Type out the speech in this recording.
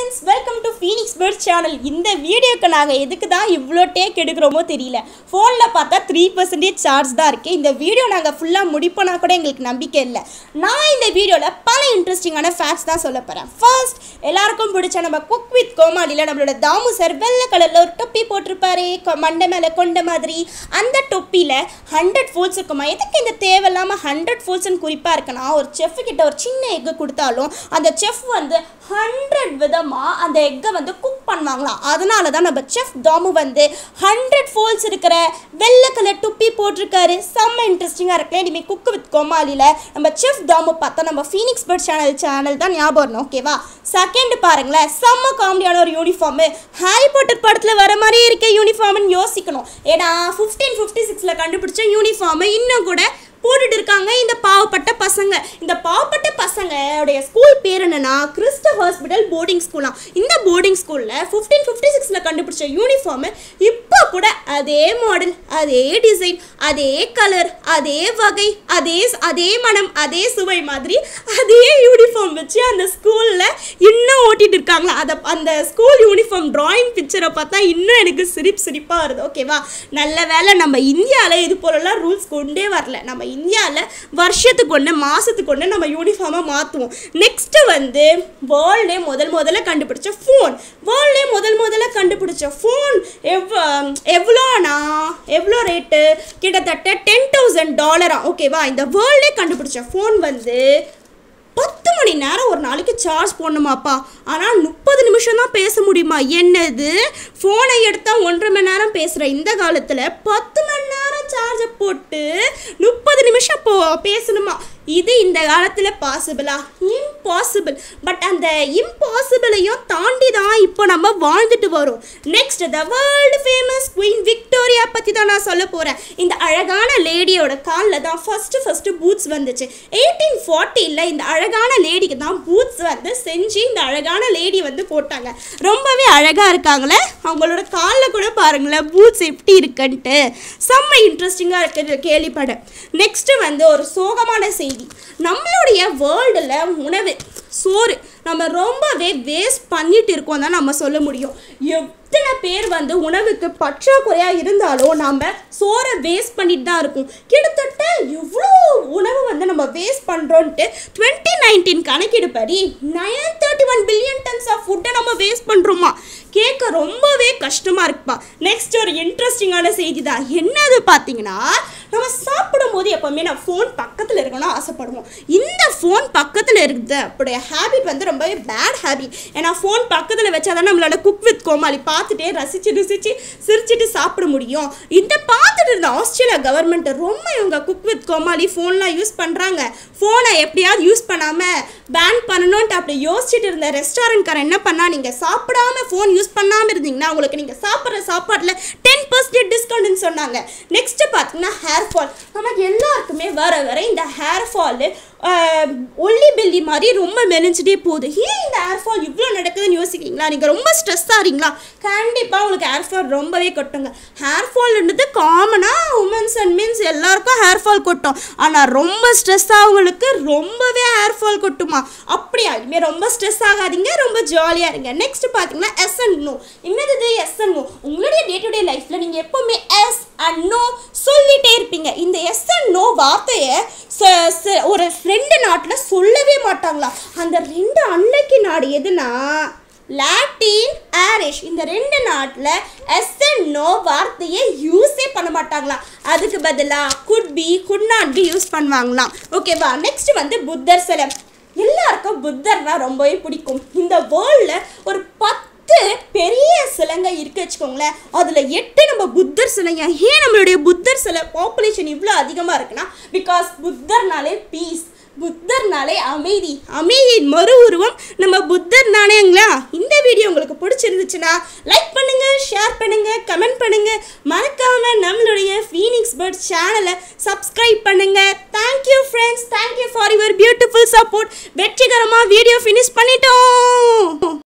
friends welcome to Phoenix bird channel இந்த வீடியோக்கு நாங்கள் எதுக்கு தான் இவ்வளோ டேக் எடுக்கிறோமோ தெரியல ஃபோனில் பார்த்தா த்ரீ பர்சன்டேஜ் சார்ஜ் தான் இருக்குது இந்த வீடியோ நாங்கள் ஃபுல்லாக முடிப்போனா கூட எங்களுக்கு நம்பிக்கை இல்லை நான் இந்த வீடியோவில் பல இன்ட்ரெஸ்டிங்கான ஃபேக்ட்ஸ் தான் சொல்ல போகிறேன் ஃபர்ஸ்ட் எல்லாருக்கும் பிடிச்ச நம்ம குக் வித் கோமாளியில் நம்மளோட தாமு சார் வெள்ளை கலரில் ஒரு தொப்பி போட்டிருப்பாரு கொ- மண்டை மேலே கொண்ட மாதிரி அந்த தொப்பியில் ஹண்ட்ரட் ஃபோல்ஸ் இருக்குமா எதுக்கு இந்த தேவையில்லாமல் ஹண்ட்ரட் ஃபோல்ஸ்னு குறிப்பாக இருக்குன்னா ஒரு செஃப் கிட்ட ஒரு சின்ன எக்கு கொடுத்தாலும் அந்த செஃப் வந்து ஹண்ட்ரட் விதமாக அந்த எக்கை வந்து குக் பண்ணுவாங்களாம் அதனால தான் நம்ம செஃப் தாமு வந்து ஹண்ட்ரட் ஃபோல்ஸ் இருக்கிற வெள்ளை கலர் துப்பி போட்டிருக்காரு செம்ம இன்ட்ரெஸ்டிங்காக இருக்குல்ல இனிமேல் குக்கு வித் கோமாளியில் நம்ம செஃப் தாமு பார்த்தா நம்ம ஃபீனிக்ஸ் பர்ட் சேனல் சேனல் தான் ஞாபகம் வரணும் ஓகேவா செகண்ட் பாருங்களேன் செம்ம காமெடியான ஒரு யூனிஃபார்மு ஹாரி பாட்டர் படத்தில் வர மாதிரி இருக்க யூனிஃபார்ம்னு யோசிக்கணும் ஏன்னா ஃபிஃப்டீன் ஃபிஃப்டி சிக்ஸில் கண்டுபிடிச்ச யூனிஃபார்மு இன்னும் கூட போட்டுட்டு இருக்காங்க இந்த பாவப்பட்ட பசங்க இந்த பாவப்பட்ட பசங்களுடைய ஸ்கூல் பேர் என்னன்னா கிறிஸ்ட ஹாஸ்பிட்டல் போர்டிங் ஸ்கூலாம் இந்த போர்டிங் ஸ்கூலில் ஃபிஃப்டீன் ஃபிஃப்டி சிக்ஸில் கண்டுபிடிச்ச யூனிஃபார்மு இப்போ கூட அதே மாடல் அதே டிசைன் அதே கலர் அதே வகை அதே அதே மனம் அதே சுவை மாதிரி அதே யூனிஃபார்ம் வச்சு அந்த ஸ்கூலில் இன்னும் ஓட்டிட்டு இருக்காங்களா அதை அந்த ஸ்கூல் யூனிஃபார்ம் டிராயிங் பிக்சரை பார்த்தா இன்னும் எனக்கு சிரிப்பு சிரிப்பாக வருது ஓகேவா நல்ல வேளை நம்ம இந்தியாவில் இது போலலாம் ரூல்ஸ் கொண்டே வரல நம்ம இந்தியாவில் வருஷத்துக்கு ஒன்று மாதத்துக்கு ஒன்று நம்ம யூனிஃபார்மை மாற்றுவோம் நெக்ஸ்ட்டு வந்து வேர்ல்டே முதல் முதல்ல கண்டுபிடிச்ச ஃபோன் வேர்ல்டே முதல் முதல்ல கண்டுபிடிச்ச ஃபோன் எவ் எவ்வளோனா எவ்வளோ ரேட்டு கிட்டத்தட்ட டென் தௌசண்ட் டாலரா ஓகேவா இந்த வேர்ல்டே கண்டுபிடிச்ச ஃபோன் வந்து பத்து மணி நேரம் ஒரு நாளைக்கு சார்ஜ் போடணுமாப்பா ஆனால் முப்பது நிமிஷம் தான் பேச முடியுமா என்னது ஃபோனை எடுத்தால் ஒன்றரை மணி நேரம் பேசுகிற இந்த காலத்தில் பத்து மணி நேரம் சார்ஜை போட்டு முப்பது நிமிஷம் போ பேசணுமா இது இந்த காலத்தில் பாசிபிளா இம்பாசிபிள் பட் அந்த இம்பாசிபிளையும் தாண்டி தான் இப்போ நம்ம வாழ்ந்துட்டு வரோம் next the world famous queen Victoria பற்றி தான் நான் சொல்ல போகிறேன் இந்த அழகான லேடியோட காலில் தான் ஃபஸ்ட்டு ஃபஸ்ட்டு பூட்ஸ் வந்துச்சு எயிட்டீன் ஃபார்ட்டியில் இந்த அழகான லேடிக்கு தான் பூட்ஸ் வந்து செஞ்சு இந்த அழகான லேடி வந்து போட்டாங்க ரொம்பவே அழகாக இருக்காங்களே அவங்களோட காலில் கூட பாருங்களேன் பூட்ஸ் எப்படி இருக்குன்ட்டு செம்ம இன்ட்ரெஸ்டிங்காக இருக்குது கேள்விப்பட நெக்ஸ்ட்டு வந்து ஒரு சோகமான செய்தி நம்மளுடைய வேர்ல்டில் உணவு சோறு நம்ம ரொம்பவே வேஸ்ட் பண்ணிட்டு இருக்கோம் தான் நம்ம சொல்ல முடியும் எத்தனை பேர் வந்து உணவுக்கு பற்றாக்குறையாக இருந்தாலும் நம்ம சோறை வேஸ்ட் பண்ணிட்டு தான் இருக்கோம் கிட்டத்தட்ட எவ்வளோ உணவு வந்து நம்ம வேஸ்ட் பண்ணுறோன்ட்டு டுவெண்ட்டி நைன்டீன் கணக்கெடுப்படி nine thirty one billion tons of ஃபுட்டை நம்ம வேஸ்ட் பண்ணுறோமா கேட்க ரொம்பவே கஷ்டமாக இருக்குப்பா நெக்ஸ்ட் ஒரு இன்ட்ரெஸ்டிங்கான செய்தி தான் என்னது பார்த்தீங்கன்னா நம்ம சாப்பிடும்போது எப்போவுமே நம்ம ஃபோன் பக்கத்தில் இருக்கணும்னு ஆசைப்படுவோம் இந்த ஃபோன் பக்கத்தில் இருக்குது அப்படிய ஹேபிட் வந்து ரொம்பவே பேட் ஹேபிட் ஏன்னா ஃபோன் பக்கத்தில் வச்சா தான் நம்மளால குக் வித் கோமாளி பார்த்துட்டே ரசித்து ருசித்து சிரிச்சிட்டு சாப்பிட முடியும் இந்த பார்த்துட்டு இருந்த ஆஸ்திரேலியா கவர்மெண்ட் ரொம்ப இவங்க குக் வித் கோமாளி ஃபோன்லாம் யூஸ் பண்ணுறாங்க ஃபோனை எப்படியாவது யூஸ் பண்ணாமல் பேன் பண்ணணுன்ட்டு அப்படி யோசிச்சுட்டு இருந்த ரெஸ்டாரண்ட்காரன் என்ன பண்ணா நீங்கள் சாப்பிடாம ஃபோன் யூஸ் பண்ணாமல் இருந்தீங்கன்னா உங்களுக்கு நீங்கள் சாப்பிட்ற சாப்பாட்டில் டென் பர்சன்டேஜ் டிஸ்கவுண்ட்னு சொன்னாங்க நெக்ஸ்ட் பார்த்தீங்கன்னா ஹேர் ஃபால் நமக்கு எல்லாருக்குமே வர வர இந்த ஹேர் ஃபாலு ஒல்லி பெல்லி மாதிரி ரொம்ப மெலிஞ்சிட்டே போகுது ஏன் இந்த ஹேர் ஃபால் இவ்வளோ நடக்குதுன்னு யோசிக்கிறீங்களா நீங்கள் ரொம்ப ஸ்ட்ரெஸ் ஆகிறீங்களா கண்டிப்பாக உங்களுக்கு ஹேர் ஃபால் ரொம்பவே கொட்டுங்க ஹேர் ஃபால்ன்றது காமனாக உமன்ஸ் அண்ட் மீன்ஸ் எல்லாருக்கும் ஹேர் ஃபால் கொட்டும் ஆனால் ரொம்ப ஸ்ட்ரெஸ் ஆகவங்களுக்கு ரொம்பவே ஹேர் ஃபால் கொட்டுமா அப்படியா இனிமேல் ரொம்ப ஸ்ட்ரெஸ் ஆகாதீங்க ரொம்ப ஜாலியாக இருங்க நெக்ஸ்ட் பார்த்தீங்கன்னா எஸ் அண்ட் நோ என்னது இது எஸ் அண்ட் நோ உங்களுடைய டே டு டே லைஃப்பில் நீங்கள் எப்போவுமே எஸ் அண்ட் நோ சொல்லிட்டே இருப்பீங்க இந்த எஸ் அண்ட் நோ வார்த்தையை ச- ச- ஒரு ரெண்டு நாட்டில் சொல்லவே மாட்டாங்களா அந்த ரெண்டு அன்னைக்கு நாடு எதுனா லாட்டின் ஆரிஷ் இந்த ரெண்டு நாட்டில் எஸ் அண்ட் நோ வார்த்தையை யூஸே பண்ண மாட்டாங்களாம் அதுக்கு பதிலாக குட் பி குட் நாட் பி யூஸ் பண்ணுவாங்களாம் ஓகேவா நெக்ஸ்ட் வந்து புத்தர் சிலை எல்லாருக்கும் புத்தர்னா ரொம்பவே பிடிக்கும் இந்த வேர்ல்டில் ஒரு பத்து பெரிய சிலைங்க இருக்கு வச்சுக்கோங்களேன் அதில் எட்டு நம்ம புத்தர் சிலைங்க ஏன் நம்மளுடைய புத்தர் சிலை பாப்புலேஷன் இவ்வளோ அதிகமாக இருக்குன்னா பிகாஸ் புத்தர்னாலே பீஸ் புத்தர்னாலே அமைதி அமைதியின் மறு உருவம் நம்ம புத்தர் தானேங்களா இந்த வீடியோ உங்களுக்கு பிடிச்சிருந்துச்சுன்னா லைக் பண்ணுங்க ஷேர் பண்ணுங்க கமெண்ட் பண்ணுங்க மறக்காம நம்மளுடைய ஃபீனிக்ஸ் பேர்ட் சேனலை சப்ஸ்கிரைப் பண்ணுங்க thank you friends thank you for your beautiful support வெற்றிகரமாக வீடியோ ஃபினிஷ் பண்ணிட்டோம்